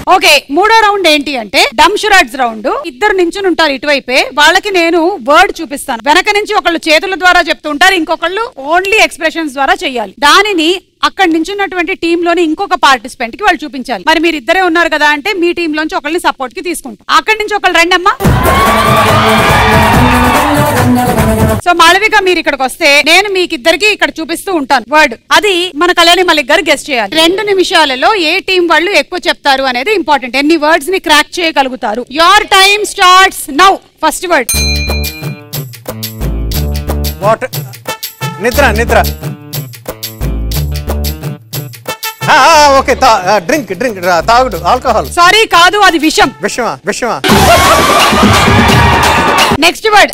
Okay మూడో round ఏంటి అంటే డంషురాడ్స్ రౌండ్ ఇద్దరు నించుని ఉంటారు ఇటువైపే వాళ్ళకి నేను వర్డ్ చూపిస్తాను వెనక నుంచి ఒకళ్ళు చేతుల ద్వారా చెప్తుంటారు ఇంకొకళ్ళు ఓన్లీ ఎక్స్ప్రెషన్స్ ద్వారా చేయాలి దానిని అక్కడ నించున్నటువంటి టీమ్ లోని ఇంకొక పార్టిసిపెంట్ కి వాళ్ళు చూపించాలి మరి మీరు ఇద్దరే ఉన్నారు కదా అంటే మీ టీం లోంచి ఒకళ్ళని సపోర్ట్ కి తీసుకుంటాం అక్కడి నుంచి ఒకళ్ళు రండి అమ్మా సో మాళవిక మీరు ఇక్కడికి వస్తే నేను మీకు ఇద్దరికి ఇక్కడ చూపిస్తూ ఉంటాను వర్డ్ అది మన కళ్యాణి మలిక్ గారు గెస్ట్ చేయాలి రెండు నిమిషాలలో ఏ టీం వాళ్ళు ఎక్కువ చెప్తారు అనేది ఇంపార్టెంట్ ఎన్ని వర్డ్స్ ని క్రాక్ చేయగలుగుతారు your time starts now first word water నిద్ర నిద్ర ఆ, ఆ, ఓకే డ్రింక్ డ్రింక్ తాగుడు ఆల్కహాల్ సారీ కాదు అది విషం విషమా విషమా next word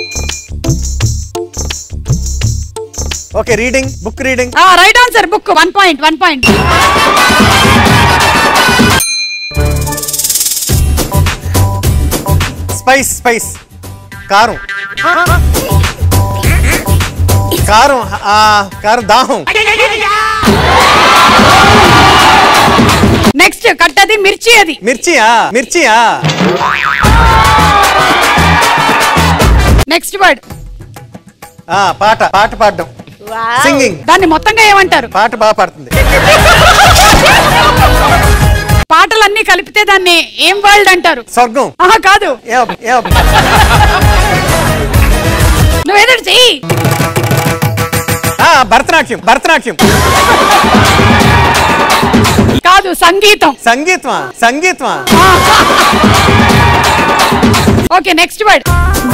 okay reading book reading right answer book one point one point spice spice కారం కారం ఆ, కారం దాహం నెక్స్ట్ కట్టది మిర్చి అది మిర్చియా మిర్చియా నెక్స్ట్ వర్డ్ ఆ, పాట పాట పాడడం సింగింగ్ దాన్ని మొత్తంగా ఏమంటారు పాట బాగా పాడుతుంది పాటలన్నీ కలిపితే దాన్ని ఏం వరల్డ్ అంటారు స్వర్గం ఆహా కాదు ఏ- ఏ- నువ్వేదో చెయ్యి ఆ, భరతనాట్యం భరతనాట్యం కాదు సంగీతం సంగీతమా సంగీతమా ఓకే నెక్స్ట్ వర్డ్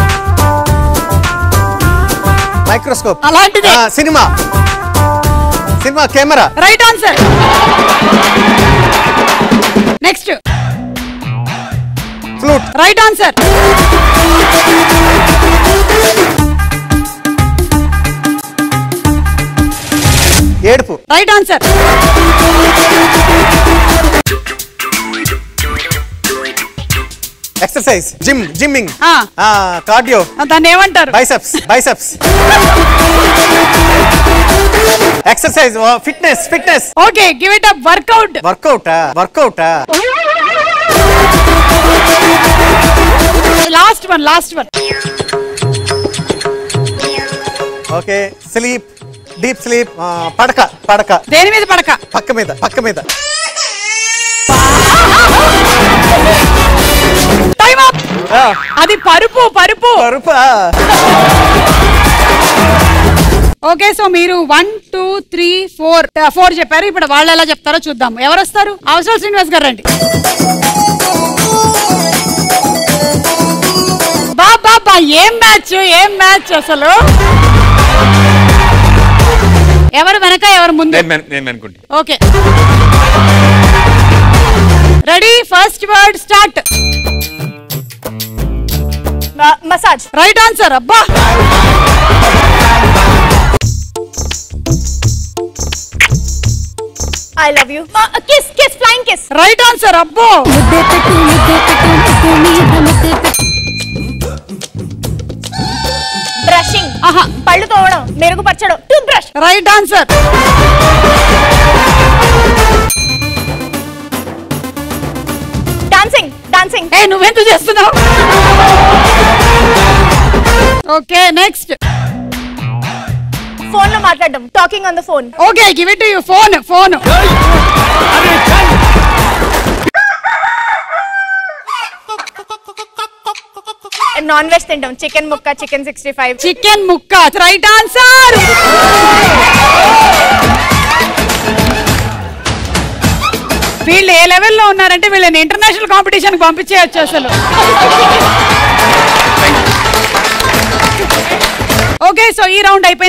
మైక్రోస్కోప్ అలాంటిదే ఆ, cinema cinema camera right answer next flute right answer ఏడుపు right answer exercise gym gymming ఆ. కార్డియో దాన్ని ఏమంటారు biceps biceps exercise fitness fitness okay give it up workout workout workout last one last one okay sleep deep sleep పడక పడక దేని మీద పడక పక్క మీద పక్క మీద టైం అప్ ఆ, అది పరుపు పరుపు పరుపు ఆ. ఓకే సో మీరు one two three four four చెప్పారు ఇప్పుడు వాళ్ళు ఎలా చెప్తారో చూద్దాం ఎవరు వస్తారు అవసరం శ్రీనివాస్ గారు రండి బాబా ఏం మ్యాచ్ ఏం మ్యాచ్ అసలు ఎవరు వెనక ఎవరు ముందు నేను మెన్- నేను అనుకుంటా okay ready first word start massage right answer అబ్బా I love you kiss kiss flying kiss right answer అబ్బో ముద్దే పెట్టు ముద్దే పెట్టు ముద్దు మీద ముద్దే పెట్టు బ్రషింగ్ ఆహా పళ్ళు తోవడం మెరుగుపరచడం tooth brush right answer dancing dancing ఏ నువ్వెందుకు చేస్తున్నావు ఓకే నెక్స్ట్ ఫోన్ లో మాట్లాడడం talking on the phone okay give it you phone phone non veg తింటాం చికెన్ ముక్క చికెన్ సిక్స్టీ ఫైవ్ చికెన్ ముక్క రైట్ ఆన్సర్ వీళ్ళు ఏ లెవెల్లో ఉన్నారంటే వీళ్ళని ఇంటర్నేషనల్ కాంపిటీషన్ పంపించేయచ్చు అసలు ఓకే సో ఈ రౌండ్ అయిపోయింది